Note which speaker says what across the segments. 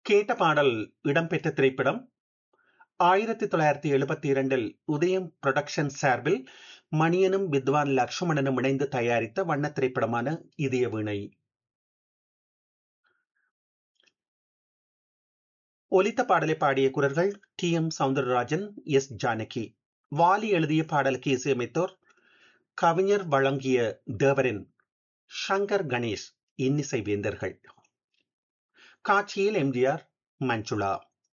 Speaker 1: கேட்ட பாடல் இடம்பெற்ற திரைப்படம் ஆயிரத்தி தொள்ளாயிரத்தி எழுபத்தி இரண்டில் உதயம் புரொடக்ஷன் சார்பில் மணியனும் வித்வான் லக்ஷ்மணனும் இணைந்து தயாரித்த வண்ண திரைப்படமான இதய வீணை ஒலித்த பாடலை பாடிய குரல்கள் T M Soundararajan S Janaki Vaali எழுதிய பாடலுக்கு இசையமைத்தோர் கவிஞர் வழங்கிய தேவரின் ஷங்கர் கணேஷ் இன்னிசை வேந்தர்கள் காட்சியில் எம்ஜிஆர் மஞ்சுளா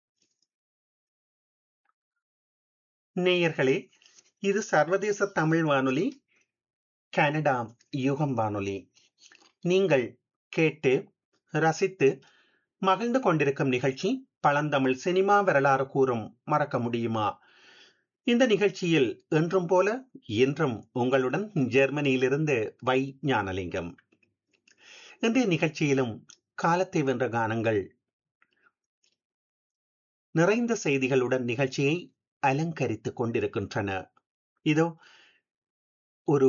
Speaker 1: நேயர்களே இது சர்வதேச தமிழ் வானொலி கனடா யுகம் வானொலி நீங்கள் கேட்டு ரசித்து மகிழ்ந்து கொண்டிருக்கும் நிகழ்ச்சி பழந்தமிழ் சினிமா வரலாறு கூறும் மறக்க முடியுமா இந்த நிகழ்ச்சியில் என்றும் போல இன்றும் உங்களுடன் ஜெர்மனியிலிருந்து வை ஞானலிங்கம் இன்றைய நிகழ்ச்சியிலும் காலத்தை வென்ற கானங்கள் நிறைந்த செய்திகளுடன் நிகழ்ச்சியை அலங்கரித்துக் கொண்டிருக்கின்றன இதோ ஒரு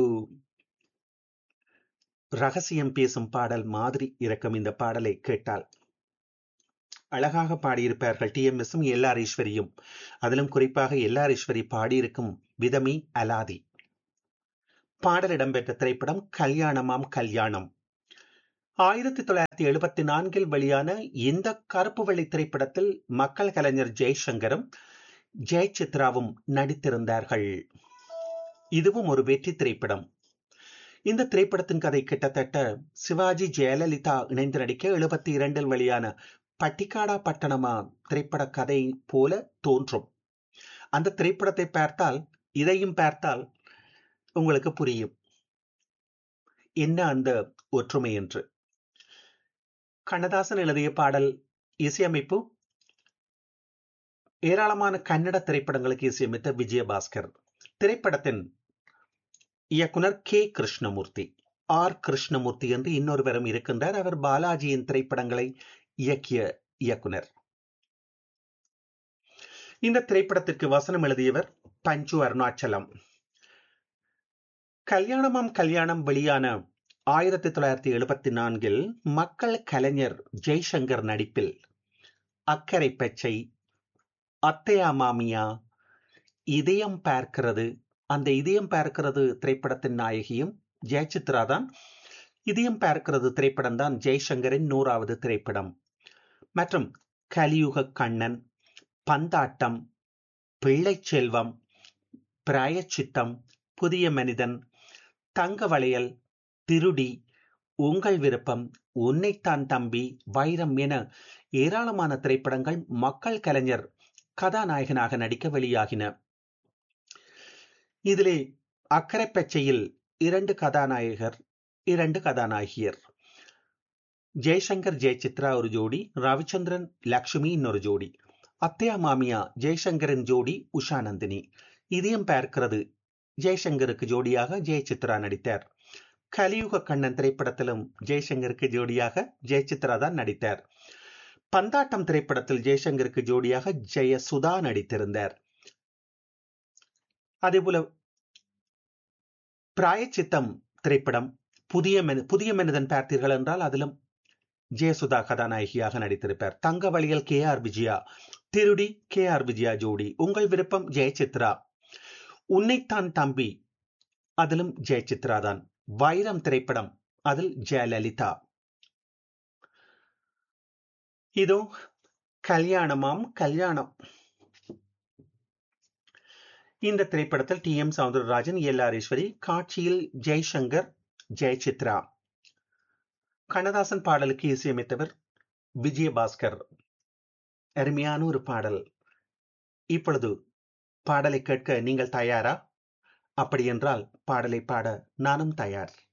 Speaker 1: ரகசியம் பேசும் பாடல் மாதிரி இருக்கும் இந்த பாடலை கேட்டால் அழகாக பாடியிருப்பார்கள் டி எம் எஸும் எல்ஆர் ஈஸ்வரியும் அதிலும் குறிப்பாக எல்ஆர் ஈஸ்வரி பாடியிருக்கும் விதமே அலாதி பாடல் இடம்பெற்ற திரைப்படம் கல்யாணமாம் கல்யாணம் ஆயிரத்தி தொள்ளாயிரத்தி எழுபத்தி நான்கில் வெளியான இந்த கருப்பு வெள்ளி திரைப்படத்தில் மக்கள் கலைஞர் ஜெய்சங்கரும் ஜெயசித்ராவும் நடித்திருந்தார்கள் இதுவும் ஒரு வெற்றி திரைப்படம் இந்த திரைப்படத்தின் கதை கிட்டத்தட்ட சிவாஜி ஜெயலலிதா இணைந்து நடிக்க எழுபத்தி இரண்டில் வெளியான பட்டிக்காடா பட்டணமா திரைப்பட கதை போல தோன்றும் அந்த திரைப்படத்தை பார்த்தால் இதையும் பார்த்தால் உங்களுக்கு புரியும் என்ன அந்த ஒற்றுமை என்று கண்ணதாசன் எழுதிய பாடல் இசையமைப்பு ஏராளமான கன்னட திரைப்படங்களுக்கு இசையமைத்த விஜயபாஸ்கர் திரைப்படத்தின் இயக்குனர் கே கிருஷ்ணமூர்த்தி ஆர் கிருஷ்ணமூர்த்தி என்று இன்னொருவரும் இருக்கின்றார் அவர் பாலாஜியின் திரைப்படங்களை இயக்கிய இயக்குனர் இந்த திரைப்படத்திற்கு வசனம் எழுதியவர் பஞ்சு அருணாச்சலம் கல்யாணமாம் கல்யாணம் வெளியான ஆயிரத்தி தொள்ளாயிரத்தி எழுபத்தி நான்கில் மக்கள் கலைஞர் ஜெய்சங்கர் நடிப்பில் அக்கறை பச்சை அத்தையா மாமியா இதயம் பார்க்கிறது அந்த இதயம் பார்க்கிறது திரைப்படத்தின் நாயகியும் ஜெயசித்ரா தான் இதயம் பார்க்கிறது திரைப்படம் தான் ஜெய்சங்கரின் நூறாவது திரைப்படம் மற்றும் கலியுக கண்ணன் பந்தாட்டம் பிள்ளை செல்வம் பிராயச்சித்தம் புதிய மனிதன் தங்க வளையல் திருடி உங்கள் விருப்பம் உன்னைத்தான் தம்பி வைரம் என ஏராளமான திரைப்படங்கள் மக்கள் கலைஞர் கதாநாயகனாக நடிக்க வெளியாகின இதிலே அக்கறை பச்சையில் இரண்டு கதாநாயகர் இரண்டு கதாநாயகியர் ஜெய்சங்கர் ஜெயசித்ரா ஒரு ஜோடி ரவிச்சந்திரன் லக்ஷ்மி இன்னொரு ஜோடி அத்தையா மாமியா ஜெய்சங்கரின் ஜோடி உஷாநந்தினி இதயம் பார்க்கிறது ஜெய்சங்கருக்கு ஜோடியாக ஜெயசித்ரா நடித்தார் கலியுக கண்ணன் திரைப்படத்திலும் ஜெய்சங்கருக்கு ஜோடியாக ஜெயசித்ரா தான் நடித்தார் பந்தாட்டம் திரைப்படத்தில் ஜெய்சங்கருக்கு ஜோடியாக ஜெயசுதா நடித்திருந்தார் அதேபோல பிராயச்சித்தம் திரைப்படம் புதிய புதிய மனிதன் பார்த்தீர்கள் என்றால் அதிலும் ஜெயசுதா கதாநாயகியாக நடித்திருப்பார் தங்க வழியில் கே ஆர் விஜயா திருடி கே ஆர் விஜயா ஜோடி உங்கள் விருப்பம் ஜெயசித்ரா உன்னைத்தான் தம்பி அதிலும் ஜெயசித்ரா தான் வைரம் திரைப்படம் அதில் ஜெயலலிதா இதோ கல்யாணமாம் கல்யாணம் இந்த திரைப்படத்தில் T M Soundararajan L R Eswari காட்சியில் ஜெய்சங்கர் ஜெயசித்ரா கண்ணதாசன் பாடலுக்கு இசையமைத்தவர் விஜயபாஸ்கர் அருமையான ஒரு பாடல் இப்பொழுது பாடலை கேட்க நீங்கள் தயாரா அப்படி என்றால் பாடலை பாட நானும் தயார்